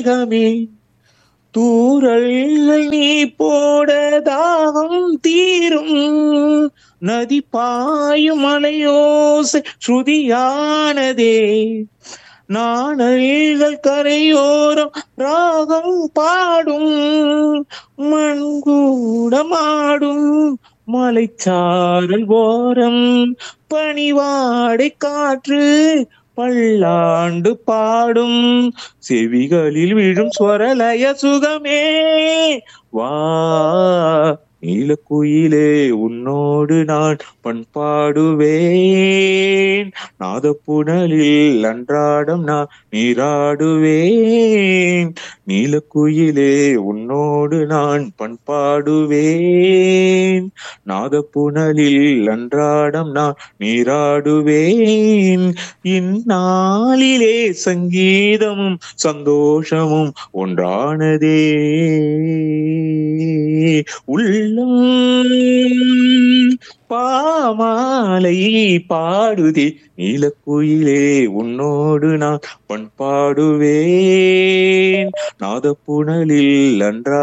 மேகமே தூரல்கள் நீ போட தாகம் தீரும் நதி பாயும் மலையோசை ஸ்ருதியானதே நாணல்கள் கரையோரம் ராகம் பாடும் மண்கூடமாடும் மலைச்சாரல் ஓரம் பனிவாடை காற்று பல்லாண்டு பாடும் செவிகளில் விழும் ஸ்வரலய சுகமே வா நீலக்குயிலே உன்னோடு நான் பண்பாடுவேன் நாதப்புணலில் அன்றாடம் நான் நீராடுவேன் நீலக்குயிலே உன்னோடு நான் பண்பாடுவேன் நாதப்புணலில் அன்றாடம் நான் நீராடுவேன் இந்நாளிலே சங்கீதமும் சந்தோஷமும் ஒன்றானதே உள்ளம் பாமாலை பாடுதே நீலக்குயிலே உன்னோடு நான் பண்பாடுவேன் நாதப்புணலில் அன்றா